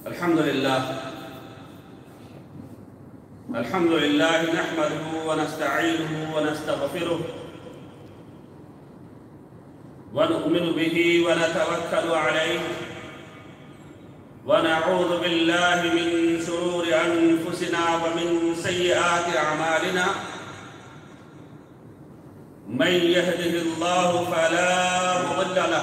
الحمد لله الحمد لله نحمده ونستعينه ونستغفره ونؤمن به ونتوكل عليه ونعوذ بالله من شرور انفسنا ومن سيئات اعمالنا من يهده الله فلا مضل له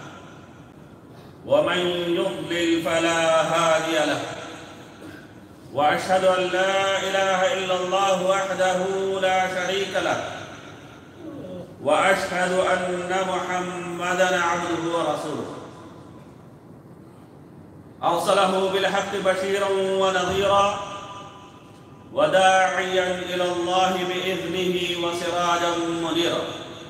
ومن يضلل فلا هادي له واشهد ان لا اله الا الله وحده لا شريك له واشهد ان محمدا عبده ورسوله ارسله بالحق بشيرا ونذيرا وداعيا الى الله باذنه وسراجا منيرا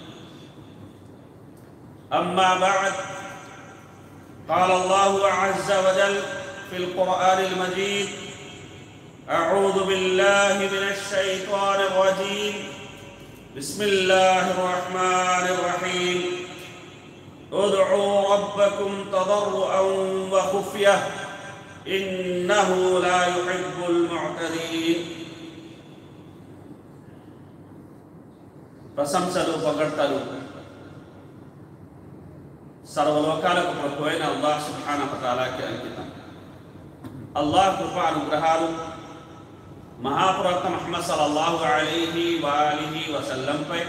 اما بعد قال الله عز وجل في القرآن المجيد أعوذ بالله من الشيطان الرجيم بسم الله الرحمن الرحيم ادعوا ربكم تضرعا وخفية إنه لا يحب المعتدين ప్రశంసలు పొగడ్తలు సర్వలోకాలకు ప్రభు అయిన అల్లాహ్ సుబ్హాన పతాలాకి అంకితం అల్లాహ్ కృప అనుగ్రహాలు మహాప్రవక్త మహమ్మద్ సల్లల్లాహు అలైహి వాలిహి వసల్లంపై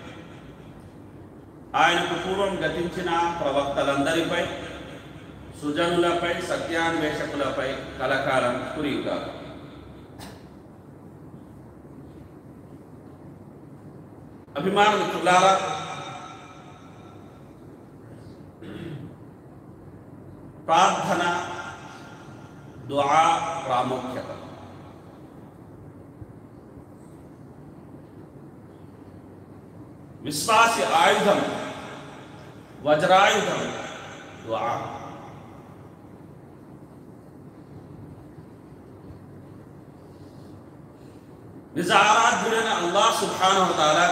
ఆయనకు పూర్వం గతించిన ప్రవక్తలందరిపై సుజనులపై సత్యాన్వేషకులపై కలకాలం కురియుగా అభిమాన మిత్రులారా ప్రార్థన దుఆ ప్రాముఖ్యత విశ్వాసి ఆయుధం వజ్రాయుధం దుఆ నిజ ఆరాధ్యుడైన అల్లాహ్ సుబ్హానహు తాలా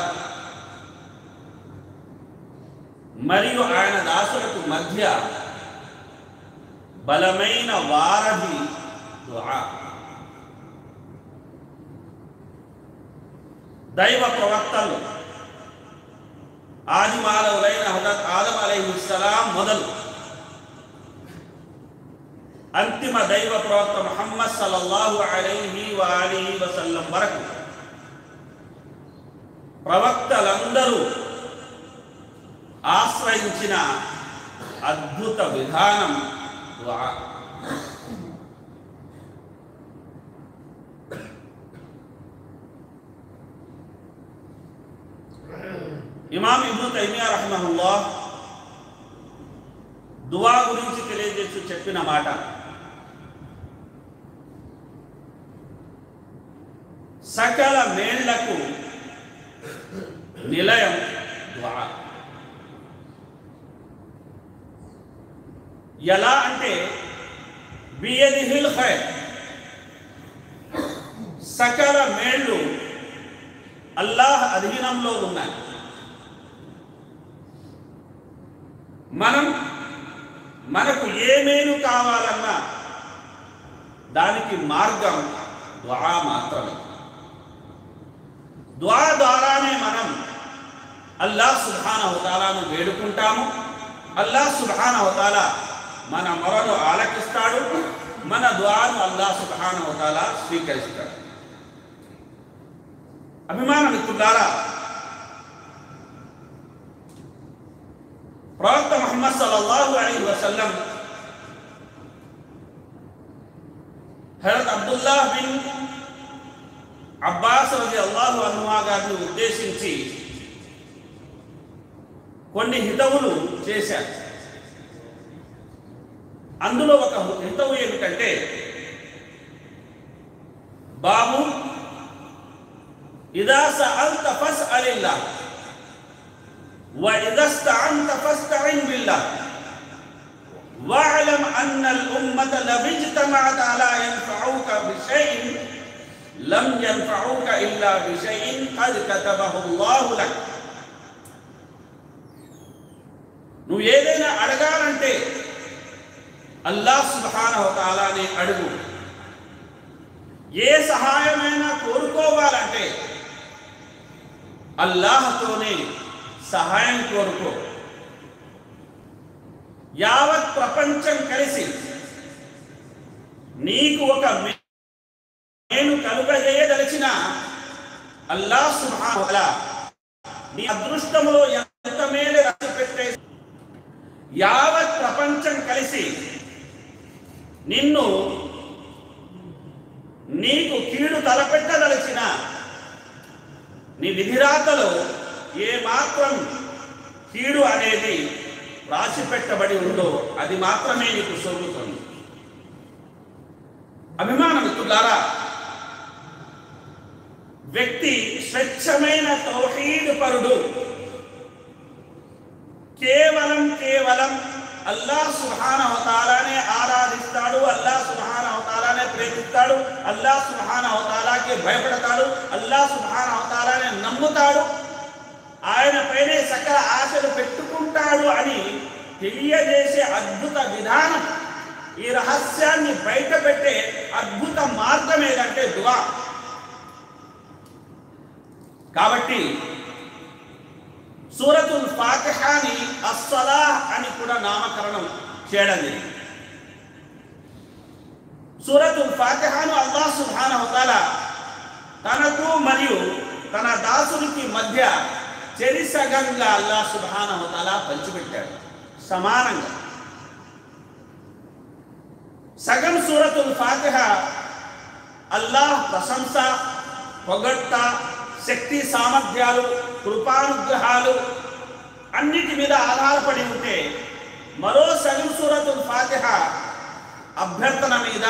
మరియు ఆయన దాసులకు మధ్య బలమైన వారధి దుఆ దైవ ప్రవక్తలు ఆది మానవులైన హజరత్ ఆదం అలైహిస్సలాం మొదలు అంతిమ దైవ ప్రవక్త ముహమ్మద్ సల్లల్లాహు అలైహి వాలిహి వసల్లం వరకు ప్రవక్తలందరూ ఆశ్రయించిన అద్భుత విధానం దుఆ ఇమాం ఇబ్ను తైమియా రహమహుల్లాహ్ దువా గురించి తెలియజేసి చెప్పిన మాట సకల మేళ్లకు నిలయం దువా ఎలా అంటే బియదిహిల్ ఖైర్ సకల మేళ్ళు అల్లాహ్ అధీనంలో ఉన్నాయి మనం మనకు ఏ మేలు కావాలన్నా దానికి మార్గం దుఆ మాత్రమే దుఆ ద్వారానే మనం అల్లాహ్ సుబ్హానహు తాలాను వేడుకుంటాము అల్లాహ్ సుబ్హానహు తాలా మన మొరను ఆలకిస్తాడు మన దుఆను అల్లాహ్ సుబ్హానహు తాలా స్వీకరిస్తాడు అభిమాన మిత్రులారా ప్రవక్త ముహమ్మద్ సల్లల్లాహు అలైహి వసల్లం హజరత్ అబ్దుల్లా బిన్ అబ్బాస్ రజి అల్లాహు అనుమా గారిని ఉద్దేశించి కొన్ని హితవులు చేశారు అందులో ఒక హితవు ఏమిటంటే బాబు ఇదా సఅల్త ఫస్అలిల్లా وإذا استعنت فاستعن بالله واعلم أن الأمة لو اجتمعت على ينفعوك بشيء لم ينفعوك إلا بشيء قد كتبه الله لك నువ్వు ఏదైనా అడగాలంటే అల్లాహ్ సుబ్హానహు తాలాని అడుగు ఏ సహాయమైనా కోరుకోవాలంటే అల్లాహతోనే సహాయం కోరుకో యావత్ ప్రపంచం కలిసి నీకు ఒక మే- నేను కలుగజేయదలిచిన అల్లాహ్ సుబ్హానహు తాలా నీ అదృష్టంలో ఎంత మేలు రాసి పెట్టే యావత్ ప్రపంచం కలిసి నిన్ను నీకు కీడు తలపెట్టదలిచిన నీ విధిరాతలో ఏ మాత్రం కీడు అనేది రాసి పెట్టబడి ఉందో అది మాత్రమే నీకు సోకుతుంది అభిమాన మిత్రులారా వ్యక్తి స్వచ్ఛమైన తౌహీద్ పరుడు కేవలం కేవలం అల్లాహ్ సుబ్హానహు తాలానే ఆరాధిస్తాడు అల్లాహ్ సుబ్హానహు తాలానే ప్రేమిస్తాడు అల్లాహ్ సుబ్హానహు తాలాకి భయపడతాడు అల్లాహ్ సుబ్హానహు తాలానే నమ్ముతాడు ఆయన పైనే సకల ఆశలు పెట్టుకుంటాడు అని తెలియజేసే అద్భుత విధానం ఈ రహస్యాన్ని బయటపెట్టే అద్భుత మార్గం ఏదంటే దువా కాబట్టి సూరతుల్ ఫాతిహాని అస్సలాహ్ అని కూడా నామకరణం చేయడం జరిగింది సూరతుల్ ఫాతిహాను అల్లాహ్ సుబ్హానహు తాలా తనకు మరియు తన దాసునికి మధ్య చెరిసగంగా అల్లాహ్ సుబ్హానహు తాలా పంచిపెట్టాడు సమానంగా సగం సూరతుల్ ఫాతిహ అల్లాహ్ ప్రశంస పొగట్ట శక్తి సామర్థ్యాలు కృపానుగ్రహాలు అన్నిటి మీద ఆధారపడి ఉంటే మరో సగం సూరతుల్ ఫాతిహ అభ్యర్థన మీద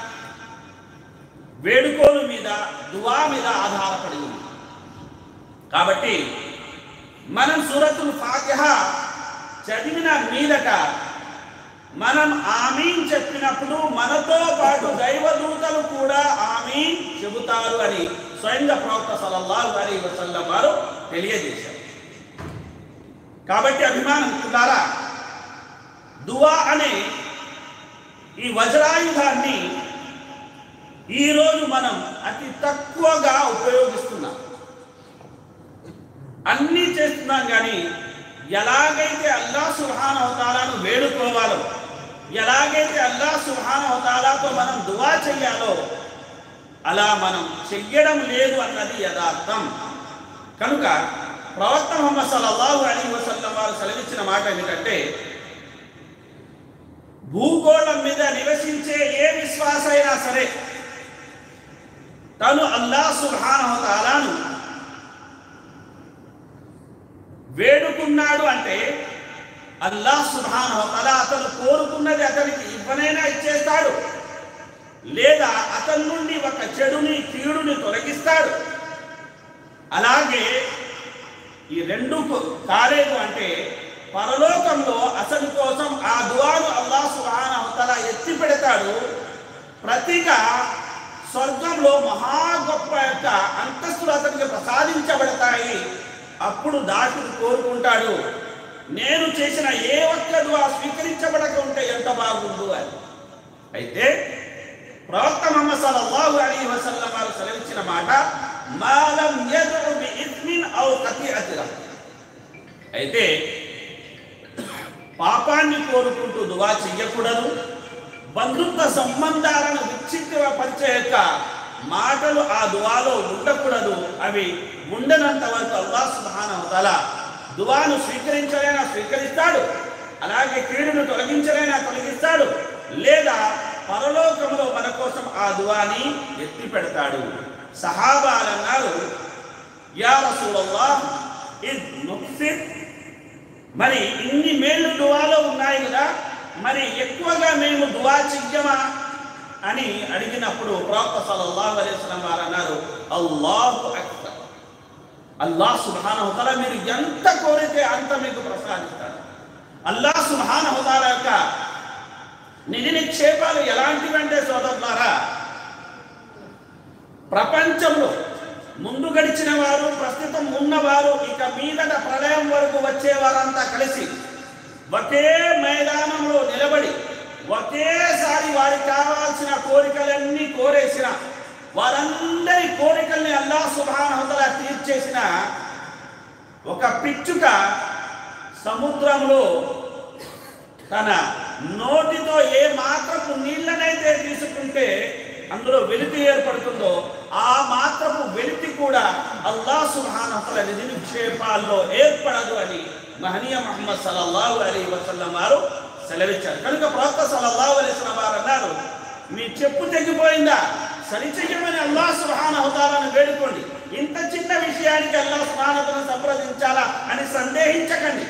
వేడుకోలు మీద దువా మీద ఆధారపడి ఉంది కాబట్టి మనం సూరతుల్ ఫాతిహ చదివిన మీదట మనం ఆమీన్ చెప్పినప్పుడు మనతో పాటు దైవదూతలు కూడా ఆమీన్ చెబుతారు అని స్వయంగా ప్రవక్త సల్లల్లాహు అలైహి వసల్లం వారు తెలియజేశారు కాబట్టి అభిమానం మిత్రులారా దువా అనే ఈ వజ్రాయుధాన్ని ఈరోజు మనం అతి తక్కువగా ఉపయోగిస్తున్నాం అన్నీ చేస్తున్నాం కానీ ఎలాగైతే అల్లా సుహాన్ అవతారాను వేడుకోవాలో ఎలాగైతే అల్లా సుహాన్ అవతారాతో మనం దువా చెయ్యాలో అలా మనం చెయ్యడం లేదు అన్నది యథార్థం కనుక ప్రవక్త ముహమ్మద్ సల్లల్లాహు అలీ వసల్లం వారు సెలవిచ్చిన మాట ఏమిటంటే భూగోళం మీద నివసించే ఏ విశ్వాస అయినా సరే తను అల్లా సుబ్హానహు తాలాను వేడుకున్నాడు అంటే అల్లాహ్ సుబ్హానహు తాలా అతను కోరుకున్నది అతనికి ఇవ్వనైనా ఇచ్చేస్తాడు లేదా అతని నుండి ఒక చెడుని కీడుని తొలగిస్తాడు అలాగే ఈ రెండు కు- కాలేదు అంటే పరలోకంలో అతని కోసం ఆ దువాను అల్లాహ్ సుబ్హానహు తాలా ఎత్తి పెడతాడు ప్రతిగా స్వర్గంలో మహా గొప్ప యొక్క అంతస్తులు అతనికి ప్రసాదించబడతాయి అప్పుడు దాసుడు కోరుకుంటాడు నేను చేసిన ఏ ఒక్క దువా స్వీకరించబడక ఉంటే ఎంత బాగుండు అని అయితే ప్రవక్త ముహమ్మద్ సల్లల్లాహు అలైహి వసల్లం వారు సెలవిచ్చిన మాట మాలం యద్ఉ బి ఇస్మిన్ ఔ ఖతిఅతి రహ్. అయితే పాపాన్ని కోరుకుంటూ దువా చెయ్యకూడదు బంధుత్వ సంబంధాలను విచ్ఛిన్నపరిచే యొక్క మాటలు ఆ దువాలో ఉండకూడదు అవి ఉండనంత వరకు అల్లాహ్ సుబ్హానహు తఆలా దువాను స్వీకరించలేనా స్వీకరిస్తాడు అలాగే కీడును తొలగించలేనా తొలగిస్తాడు లేదా పరలోకంలో మన కోసం ఆ దువాని ఎత్తి పెడతాడు సహాబాలు అన్నారు యా రసూలల్లాహ్ ఇద్ నుక్సిర్ మరి ఇన్ని మేళ్ళు దువాలో ఉన్నాయి కదా మరి ఎక్కువగా మేము దువా చెయ్యమా అని అడిగినప్పుడు ప్రవక్త సల్లల్లాహు అలైహి వసల్లం వారు అన్నారు అల్లాహు అక్బర్ అల్లాహ్ సుబ్హానహు తఆలా మీరు ఎంత కోరితే అంత మీకు ప్రసాదిస్తాడు అల్లాహ్ సుబ్హానహు తఆలా యొక్క నిధి నిక్షేపాలు ఎలాంటివంటే సోదరులారా ప్రపంచంలో ముందు గడిచిన వారు ప్రస్తుతం ఉన్నవారు ఇక మీదట ప్రళయం వరకు వచ్చే వారంతా కలిసి ఒకే మైదానంలో నిలబడి ఒకేసారి వారికి కావాల్సిన కోరికలన్నీ కోరేసిన వారందరి కోరికల్ని అల్లా సుభానహతల తీర్చేసిన ఒక పిచ్చుక సముద్రంలో తన నోటితో ఏ మాత్రపు నీళ్ళనైతే తీసుకుంటే అందులో వెలితి ఏర్పడుతుందో ఆ మాత్రపు వెలితి కూడా అల్లా సుహానతల నిధి నిక్షేపాల్లో ఏర్పడదు అని మహనీయ మహమ్మద్ సల్లల్లాహు అలీ వసల్లం వారు సెలవిచ్చారు కనుక ప్రవక్త సల్లల్లాహు అలైహి వసల్లం వారు అన్నారు మీ చెప్పు తెగిపోయిందా సరిచెయ్యమని అల్లా సుహానహతాలను వేడుకోండి ఇంత చిన్న విషయానికి అల్లా సుహానతను సంప్రదించాలా అని సందేహించకండి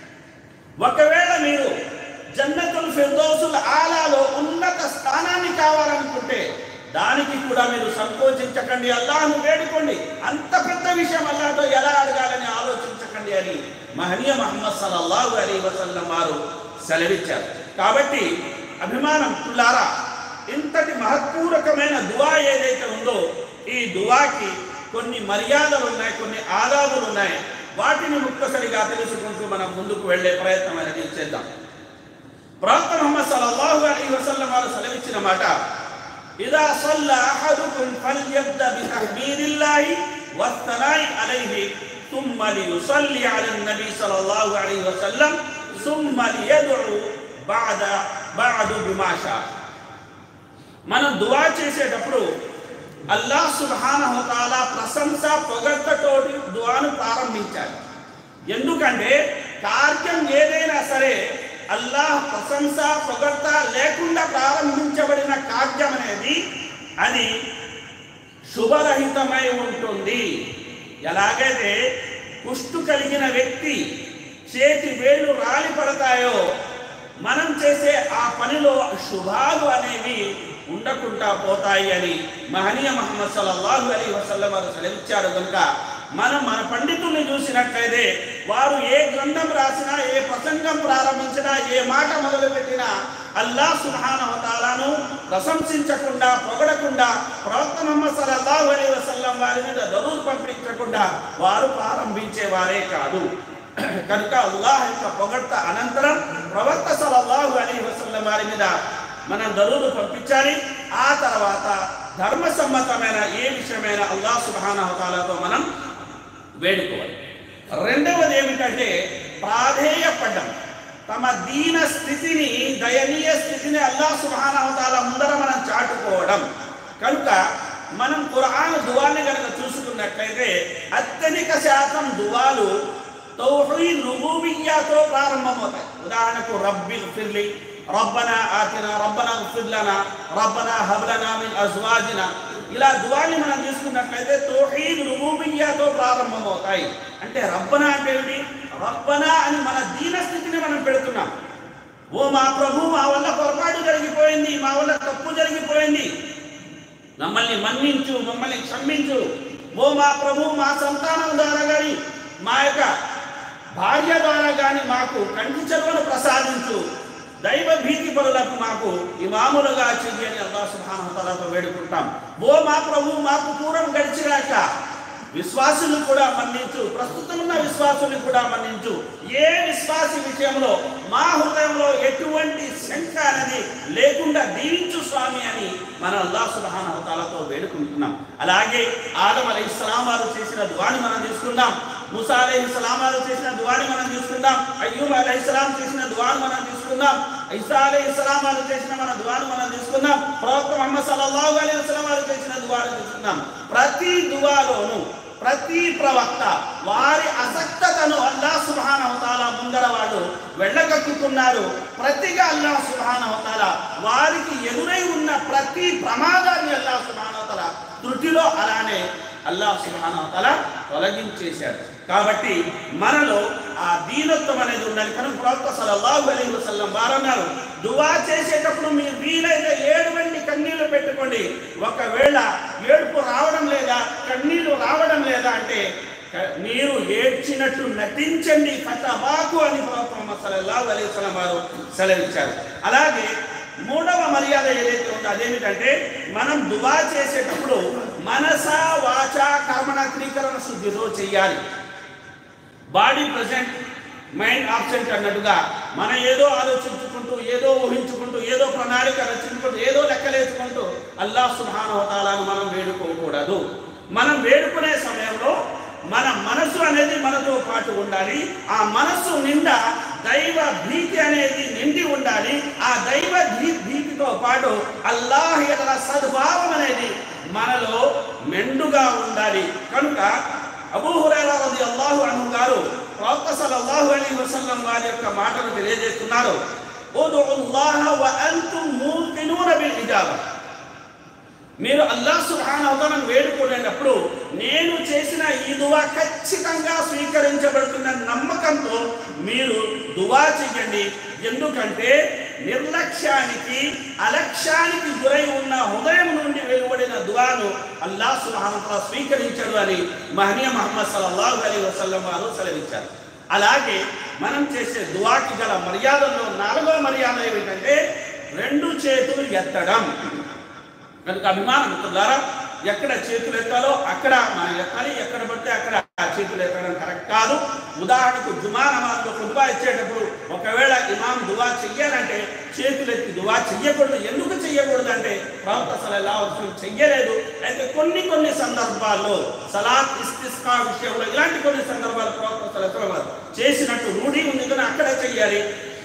ఒకవేళ మీరు జన్నతుల్ ఫిర్దౌసుల్ ఆలాలో ఉన్నత స్థానాన్ని కావాలనుకుంటే దానికి కూడా మీరు సంకోచించకండి అల్లాహను వేడుకోండి అంత పెద్ద విషయం అల్లాహతో ఎలా అడగాలని ఆలోచించకండి అని మహనీయ మహమ్మద్ సల్లల్లాహు అలీ వసల్లం వారు సెలవిచ్చారు కాబట్టి అభిమానం పుల్లారా ఇంతటి మహత్పూర్వకమైన దువా ఏదైతే ఉందో ఈ దువాకి కొన్ని మర్యాదలు ఉన్నాయి కొన్ని ఆదాబులు ఉన్నాయి వాటిని ముక్తసరిగా తెలుసుకుంటూ మనం ముందుకు వెళ్ళే ప్రయత్నం అనేది చేద్దాం ప్రవక్త ముహమ్మద్ సల్లల్లాహు అలైహి వసల్లం వారు సెలవిచ్చిన మాట ఇదా సల్ల అహదుకుం ఫల్యబ్ద బితహ్మీదిల్లాహి వస్తనాయి అలైహి ثم ليصلي على النبي صلى الله عليه وسلم ثم ليدعو بعد بعد بما شاء మనం దువా చేసేటప్పుడు అల్లాహ్ సుబ్హానహు తాలా ప్రశంస పొగడ్తతోటి దువాను ప్రారంభించాలి ఎందుకంటే కార్యం ఏదైనా సరే అల్లాహ్ ప్రశంస పొగడ్త లేకుండా ప్రారంభించబడిన కార్యం అనేది అది శుభరహితమై ఉంటుంది ఎలాగైతే కుష్టు కలిగిన వ్యక్తి చేతి వేళ్ళు రాలి పడతాయో మనం చేసే ఆ పనిలో శుభాలు అనేవి ఉండకుండా పోతాయి అని మహనీయ మహమ్మద్ సల్లల్లాహు అలైహి వసల్లం వారు సెలవిచ్చారు కనుక మనం మన పండితుల్ని చూసినట్లయితే వారు ఏ గ్రంథం రాసినా ఏ ప్రసంగం ప్రారంభించినా ఏ మాట మొదలుపెట్టినా అల్లాహ్ సుబ్హానహు తాలాను ప్రశంసించకుండా పొగడకుండా ప్రవక్త ముహమ్మద్ సల్లల్లాహు అలైహి వసల్లం వారి మీద దరూద్ పంపించకుండా వారు ప్రారంభించేవారే కాదు కనుక అల్లాహ్ యొక్క పొగడ్త అనంతరం ప్రవక్త సల్లల్లాహు అలైహి వసల్లం వారి మీద మనం దరూదు పంపించాలి ఆ తర్వాత ధర్మసమ్మతమైన ఏ విషయమైన అల్లాహ్ సుబ్హానహు తాలాతో మనం వేడుకోవాలి రెండవది ఏమిటంటే ప్రాధేయపడ్డం తమ దీన స్థితిని దయనీయ స్థితిని అల్లాహ్ సుబ్హానహు తాలా ముందర మనం చాటుకోవడం కనుక మనం ఖురాన్ దువాల్ని కనుక చూసుకున్నట్లయితే అత్యధిక శాతం దువాలు తౌహీద్ రుబూబియ్యాతో ప్రారంభమవుతాయి ఉదాహరణకు రబ్బి ఫిర్లి రబ్బనా ఆతినా రబ్బనా ఫిర్లనా రబ్బనా హబ్లనా మిన్ అజ్వాజినా ఇలా దువాని మనం తీసుకున్నట్లయితే తౌహీద్ రుబూబియ్యాతో ప్రారంభమవుతాయి అంటే రబ్బనా అంటే ఏమిటి రబ్బనా అని మన దీన స్థితిని మనం పెడుతున్నాం ఓ మా ప్రభు మా వల్ల పొరపాటు జరిగిపోయింది మా వల్ల తప్పు జరిగిపోయింది మమ్మల్ని మన్నించు మమ్మల్ని క్షమించు ఓ మా ప్రభు మా సంతానం ద్వారా కానీ మా యొక్క భార్య ద్వారా కానీ మాకు కంటి చెరువును ప్రసాదించు దైవ భీతి పరులకు మాకు ఇమాములుగా చెయ్యి అని అల్లా సుభానతలతో వేడుకుంటాం ఓ మా ప్రభు మాకు పూర్వం గడిచినాక విశ్వాసులు కూడా మన్నించు ప్రస్తుతం ఉన్న విశ్వాసులు కూడా మన్నించు ఏ విశ్వాసి విషయంలో మా హృదయంలో ఎటువంటి శంక అనేది లేకుండా దీవించు స్వామి అని మన అల్లా సుబ్హానహుతాలతో వేడుకుంటున్నాం అలాగే ఆదం అలై ఇస్లాం వారు చేసిన దువాని మనం తీసుకుందాం ముసా అలై ఇస్లాం వారు చేసిన దువాని మనం తీసుకుందాం అయ్యూబ్ అలై ఇస్లాం చేసిన దువాని మనం తీసుకుందాం ఇసా అలై ఇస్లాం వారు చేసిన మన దువాను మనం తీసుకుందాం ప్రవక్త మహమ్మద్ సల్లల్లాహు అలైహి వసల్లం వారు చేసిన దువాను తీసుకుందాం ప్రతి దువాలోను ప్రతి ప్రవక్త వారి అసక్తతను అల్లా సుభానవతాల ముందర వాళ్ళు వెళ్ళగక్కుతున్నారు ప్రతిగా అల్లా సుభానవతాల వారికి ఎదురై ఉన్న ప్రతి ప్రమాదాన్ని అల్లా సుభానవతల త్రుటిలో అలానే అల్లా సుభానవతల తొలగించేశారు కాబట్టి మనలో ఆ దీనత్వం అనేది ఉండాలి కనుక ప్రవక్త సల్లల్లాహు అలైహి వసల్లం వారు అన్నారు దువా చేసేటప్పుడు మీరు వీలైతే ఏడువండి కన్నీళ్లు పెట్టుకోండి ఒకవేళ ఏడుపు రావడం లేదా కన్నీళ్లు రావడం లేదా అంటే క- మీరు ఏడ్చినట్టు నటించండి ఫతబాకు అని ప్రవక్త ముహమ్మద్ సల్లల్లాహు అలైహి వసల్లం వారు సెలవిచ్చారు అలాగే మూడవ మర్యాద ఏదైతే ఉందో అదేమిటంటే మనం దువా చేసేటప్పుడు మనస వాచ కర్మణ త్రీకరణ శుద్ధితో చెయ్యాలి బాడీ ప్రజెంట్ మైండ్ ఆబ్సెంట్ అన్నట్టుగా మనం ఏదో ఆలోచించుకుంటూ ఏదో ఊహించుకుంటూ ఏదో ప్రణాళిక రచించుకుంటూ ఏదో లెక్కలేసుకుంటూ అల్లాహ్ సుబ్హానహుతాలను మనం వేడుకోకూడదు మనం వేడుకునే సమయంలో మన మనసు అనేది మనతో పాటు ఉండాలి ఆ మనస్సు నిండా దైవ భీతి అనేది నిండి ఉండాలి ఆ దైవ భీ- భీతితో పాటు అల్లాహ్ యొక్క సద్భావం అనేది మనలో మెండుగా ఉండాలి కనుక అబూ హురైరా రలియల్లాహు అన్హు గారు ప్రవక్త సల్లల్లాహు అలైహి వసల్లం వారి యొక్క మాటను తెలియజేస్తున్నారు ఉదుల్లాహ వ అంతుం మూకినూన బిల్ ఇజాబా మీరు అల్లాహ్ సుబ్హానహుతాలను వేడుకునేటప్పుడు నేను చేసిన ఈ దువా ఖచ్చితంగా స్వీకరించబడుతున్న నమ్మకంతో మీరు దువా చెయ్యండి ఎందుకంటే నిర్లక్ష్యానికి అలక్ష్యానికి గురై ఉన్న హృదయం నుండి వెలువడిన దువాను అల్లాహ్ సుబ్హానహుతాల స్వీకరించడు అని మహనీయ మహమ్మద్ సల్లల్లాహు అలైహి వసల్లం వారు సెలవిచ్చారు అలాగే మనం చేసే దువాకి గల మర్యాదల్లో నాలుగో మర్యాద ఏమిటంటే రెండు చేతులు ఎత్తడం కనుక అభిమానం ద్వారా ఎక్కడ చేతులు ఎత్తాలో అక్కడ మనం ఎత్తాలి ఎక్కడ పడితే అక్కడ ఆ చేతులు ఎత్తడం కరెక్ట్ కాదు ఉదాహరణకు జుమా నమాజ్లో కుదుబా ఇచ్చేటప్పుడు ఒకవేళ ఇమాం దువా చెయ్యాలంటే చేతులు ఎత్తి దువా చెయ్యకూడదు ఎందుకు చెయ్యకూడదు అంటే ప్రవక్త సలల్లాహు అలైహి వసల్లం చెయ్యలేదు అయితే కొన్ని కొన్ని సందర్భాల్లో సలాత్ ఇస్తిస్కా విషయంలో ఇలాంటి కొన్ని సందర్భాలు ప్రవక్త సలల్లాహు అలైహి వసల్లం చేసినట్టు రూఢి ఉంది కానీ అక్కడే చెయ్యాలి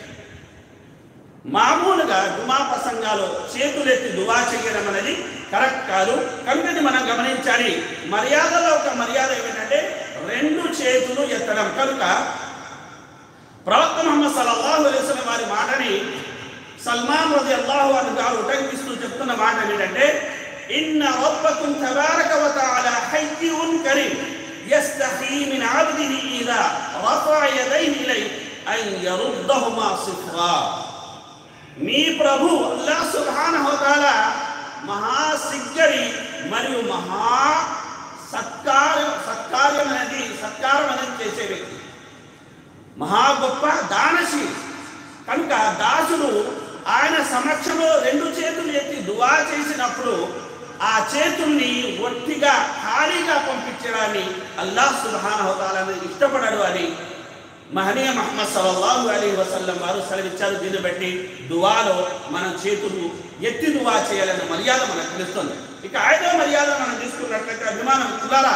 మామూలుగా దుమా ప్రసంగాలు చేతులెత్తి దువా చేయడం అనేది కరెక్ట్ కాదు కనుక ఇది మనం గమనించాలి మర్యాదలో ఒక మర్యాద ఏమిటంటే రెండు చేతులు ఎత్తడం కనుక ప్రవక్త ముహమ్మద్ సల్లల్లాహు అలైహి వసల్లం వారి మాటని సల్మాన్ రది అల్లాహు అని గారు ఉటంకిస్తూ చెప్తున్న మాట ఏంటంటే ఇన్న రబ్బకుం తబారక వ తఆలా హయ్యున్ కరీం యస్తహీ మిన్ అబ్దిహి ఇదా రఫా యదైహి ఇలైహి అన్ యరుద్దహుమా సిఫ్రా మీ ప్రభు అల్లా సుబ్హానహు వతఆలా మహా సిగ్గరి మరియు మహా సత్కారం సత్కార్యం అనేది సత్కారం అనేది చేసే వ్యక్తి మహా గొప్ప దానశీలి కనుక దాసుడు ఆయన సమక్షంలో రెండు చేతులు ఎత్తి దువా చేసినప్పుడు ఆ చేతుల్ని ఒట్టిగా ఖాళీగా పంపించడాన్ని అల్లాహ్ సుబ్హానహు వతఆలా ఇష్టపడడు అని మహనీయ మహమ్మద్ సల్లల్లాహు అలైహి వసల్లం వారు సెలవిచ్చారు దీన్ని బట్టి దువాలో మన చేతులు ఎత్తి దువా చేయాలన్న మర్యాద మనకు తెలుస్తుంది ఇక ఐదో మర్యాద మనం తీసుకున్నట్లయితే అభిమానం తులారా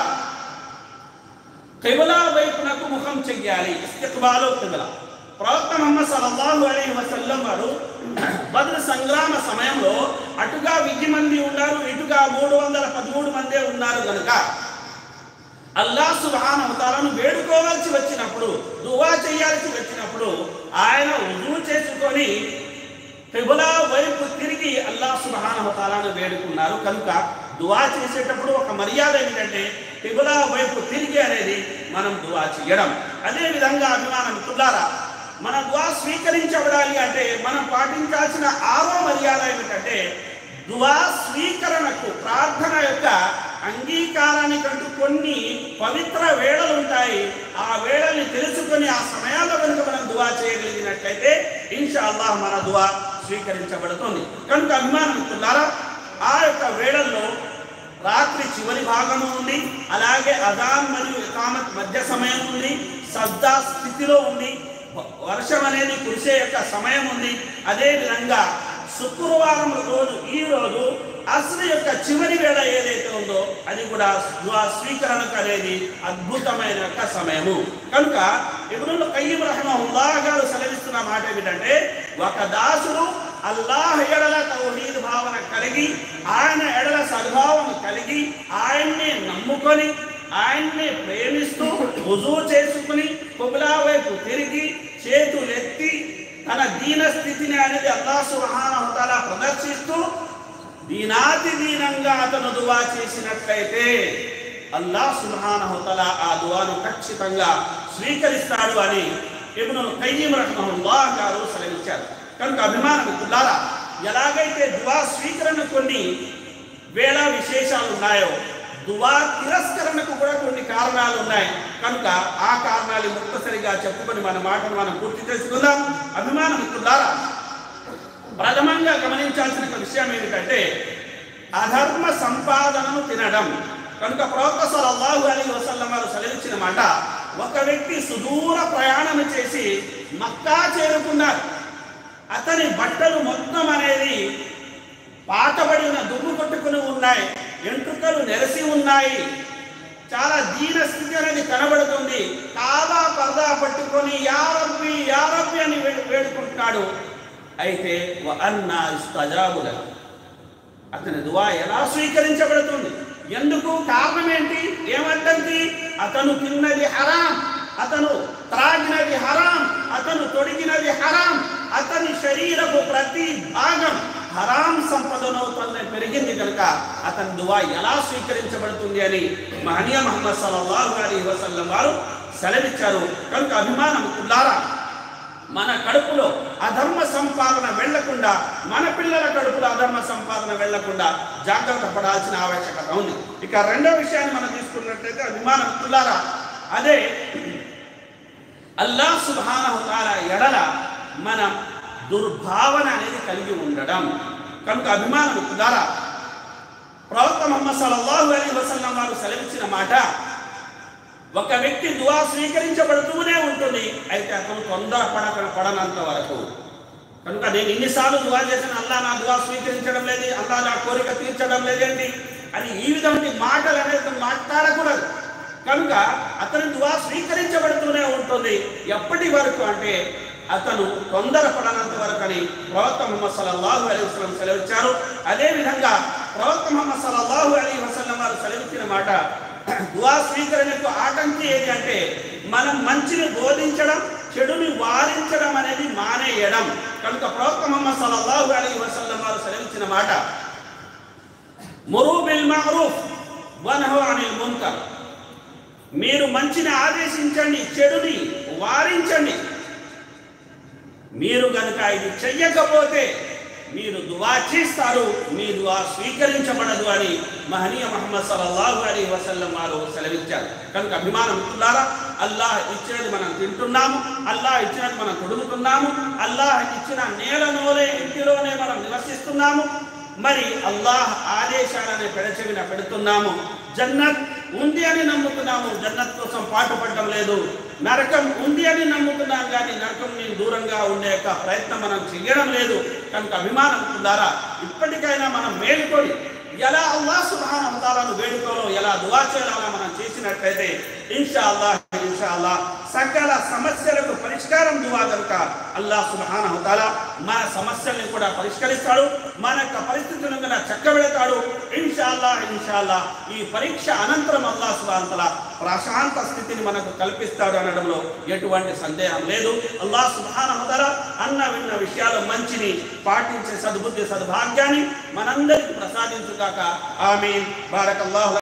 కిబలా వైపునకు ముఖం చెయ్యాలి ఇస్తిక్బాలు కిబలా ప్రవక్త ముహమ్మద్ సల్లల్లాహు అలైహి వసల్లం వారు బద్ర సంగ్రామ సమయంలో అటుగా వెయ్యి మంది ఉన్నారు ఇటుగా మూడు వందల పదమూడు మందే ఉన్నారు కనుక అల్లాహ్ సుబ్హానహు తాలాను వేడుకోవాల్సి వచ్చినప్పుడు దువా చేయాల్సి వచ్చినప్పుడు ఆయన రుజువు చేసుకొని కిబులా వైపు తిరిగి అల్లాహ్ సుబ్హానహు తాలాను వేడుకున్నారు కనుక దువా చేసేటప్పుడు ఒక మర్యాద ఏమిటంటే కిబులా వైపు తిరిగి అనేది మనం దువా చేయడం అదే విధంగా అభిమానం మిత్రులారా మన దువా స్వీకరించబడాలి అంటే మనం పాటించాల్సిన ఆరో మర్యాద ఏమిటంటే దువా స్వీకరణకు ప్రార్థన యొక్క అంగీకారానికంటూ కొన్ని పవిత్ర వేళలు ఉంటాయి ఆ వేళల్ని తెలుసుకొని ఆ సమయాల్లో కనుక మనం దువా చేయగలిగినట్లయితే ఇన్షా అల్లాహ్ మన దువా స్వీకరించబడుతుంది కనుక అభిమానమిత్రులారా ఆ యొక్క వేళల్లో రాత్రి చివరి భాగము ఉంది అలాగే అదాన్ మరియు ఇకామత్ మధ్య సమయం ఉంది సద్దా స్థితిలో ఉంది వర్షం అనేది కురిసే యొక్క సమయం ఉంది అదే విధంగా శుక్రవారం రోజు ఈ రోజు అసలు యొక్క చివరి వేళ ఏదైతే ఉందో అది కూడా దువా స్వీకరణకు అనేది అద్భుతమైన యొక్క సమయము కనుక ఇబ్నుల్ కయ్యం రహమహుల్లాహ్ గారు సెలవిస్తున్న మాట ఏమిటంటే ఒక దాసుడు అల్లాహ్ ఎడల తౌహీద్ భావన కలిగి ఆయన ఎడల సద్భావన కలిగి ఆయన్నే నమ్ముకొని ఆయన్నే ప్రేమిస్తూ రుజువు చేసుకుని కుబులా వైపు తిరిగి చేతులెత్తి తన దీన స్థితిని అనేది అల్లాహ్ సుబ్హానహు తాలా ప్రదర్శిస్తూ దీనాతి దీనంగా అతను దువా చేసినట్లయితే అల్లాహ్ సుబ్హానహు తాలా ఆ దువాను ఖచ్చితంగా స్వీకరిస్తాడు అని ఇబ్నుల్ కయ్యం రహమహుల్లాహ్ గారు సెలవిచ్చారు కనుక అభిమాన మిత్రులారా ఎలాగైతే దువా స్వీకరణ కొన్ని వేళ విశేషాలు ఉన్నాయో దువా తిరస్కరణకు కూడా కొన్ని కారణాలు ఉన్నాయి కనుక ఆ కారణాలు ముక్తసరిగా చెప్పుకొని మన మాటను మనం పూర్తి చేసుకుందాం అభిమాన మిత్రులారా ప్రథమంగా గమనించాల్సిన ఒక విషయం ఏమిటంటే అధర్మ సంపాదనను తినడం కనుక ప్రవక్త సల్లల్లాహు అలైహి వసల్లం వారు సెలవిచ్చిన మాట ఒక వ్యక్తి సుదూర ప్రయాణం చేసి మక్కా చేరుకున్నారు అతని బట్టలు మొత్తం అనేది పాతబడిన దుమ్ము కొట్టుకుని ఉన్నాయి ఎంట్రుకలు నెరసి ఉన్నాయి చాలా దీన స్థితి అనేది కనబడుతుంది కాదా పరదా పట్టుకొని యారబ్బి యారబ్బి అని వే- వేడుకుంటున్నాడు అయితే వ అన్నా ఇస్తజాబుల అతని దువా ఎలా స్వీకరించబడుతుంది ఎందుకు కారణం ఏంటి ఏమంటుంది అతను తిన్నది హరాం అతను త్రాగినది హరాం అతను తొడిగినది హరాం అతని శరీరపు ప్రతి భాగం హరాం సంపదనవుతుంది పెరిగింది కనుక అతని దువా ఎలా స్వీకరించబడుతుంది అని మహనీయ మహమ్మద్ సల్లల్లాహు అలైహి వసల్లం వారు సెలవిచ్చారు కనుక అభిమానం కుల్లారా మన కడుపులో అధర్మ సంపాదన వెళ్లకుండా మన పిల్లల కడుపులో అధర్మ సంపాదన వెళ్లకుండా జాగ్రత్త పడాల్సిన ఆవశ్యకత ఉంది ఇక రెండో విషయాన్ని మనం తీసుకున్నట్లయితే అభిమానం తులారా అదే అల్లా సుబ్హానహు తాలా ఎడల మనం దుర్భావన అనేది కలిగి ఉండడం కనుక అభిమానం తులారా ప్రవక్త ముహమ్మద్ సల్లల్లాహు అలైహి వసల్లం వారు సెలవిచ్చిన మాట ఒక వ్యక్తి దువా స్వీకరించబడుతూనే ఉంటుంది అయితే అతను తొందర పడక పడనంత వరకు కనుక నేను ఇన్నిసార్లు దువా చేసిన అల్లా నా దువా స్వీకరించడం లేదు అల్లా నా కోరిక తీర్చడం లేదేంటి అని ఈ విధమైన మాటలు అనేది మాట్లాడకూడదు కనుక అతని దువా స్వీకరించబడుతూనే ఉంటుంది ఎప్పటి వరకు అంటే అతను తొందర పడనంత వరకు అని ప్రవక్త ముహమ్మద్ సల్లల్లాహు అలైహి వసల్లం సెలవిచ్చారు అదే విధంగా ప్రవక్త ముహమ్మద్ సల్లల్లాహు అలైహి వసల్లం వారు సెలవిచ్చిన మాట దువా స్వీకరణకు ఆటంకి ఏది అంటే మనం మంచిని బోధించడం చెడుని వారించడం అనేది మానేయడం కనుక ప్రవక్త ముహమ్మద్ సల్లల్లాహు అలైహి వసల్లం వారు సెలవిచ్చిన మాట మురు బిల్ మఅరూఫ్ వనహు అనిల్ మున్కర్ మీరు మంచిని ఆదేశించండి చెడుని వారించండి మీరు గనుక ఇది చెయ్యకపోతే మీరు దువా చేస్తారు మీ దువా స్వీకరించబడదు అని మహనీయ మహమ్మద్ సల్లల్లాహు అలైహి వసల్లం వారు సెలవిచ్చారు కనుక అభిమానం మిత్రులారా అల్లాహ్ ఇచ్చినది మనం తింటున్నాము అల్లాహ్ ఇచ్చినది మనం తొడుగుతున్నాము అల్లాహ్ ఇచ్చిన నేలలోనే ఇంటిలోనే మనం నివసిస్తున్నాము మరి అల్లాహ్ ఆదేశాలని పెడచెవిన పెడుతున్నాము జన్నత్ ఉంది అని నమ్ముతున్నాము జన్నత్ కోసం పాటుపడడం లేదు నరకం ఉంది అని నమ్ముతున్నాం కానీ నరకం నేను దూరంగా ఉండే యొక్క ప్రయత్నం మనం చేయడం లేదు కనుక అభిమానం ద్వారా ఇప్పటికైనా మనం మేలుకొని ఎలా అల్లాహ్ సుబ్హానహు వ తఆలాను వేడుకోలో ఎలా దువా చేయాలో మనం చేసినట్లయితే ఇన్షా అల్లాహ్ ఇన్షా అల్లాహ్ సకల సమస్యలకు పరిష్కారం దువా కనుక అల్లాహ్ సుబ్హానహు వ తఆలా మన సమస్యల్ని కూడా పరిష్కరిస్తాడు మన యొక్క పరిస్థితులను కూడా చక్కబెడతాడు ఇన్షా అల్లాహ్ ఇన్షా అల్లాహ్ ఈ పరీక్ష అనంతరం అల్లాహ్ సుబ్హానహు వ తఆలా ప్రశాంత స్థితిని మనకు కల్పిస్తాడు అనడంలో ఎటువంటి సందేహం లేదు అల్లాహ్ సుబ్హానహు వ తఆలా అన్న విన్న విషయాలు మంచిని పాటించే సద్బుద్ధి సద్భాగ్యాన్ని మనందరికి ప్రసాదించుగాక ఆమీన్ బారకల్లాహు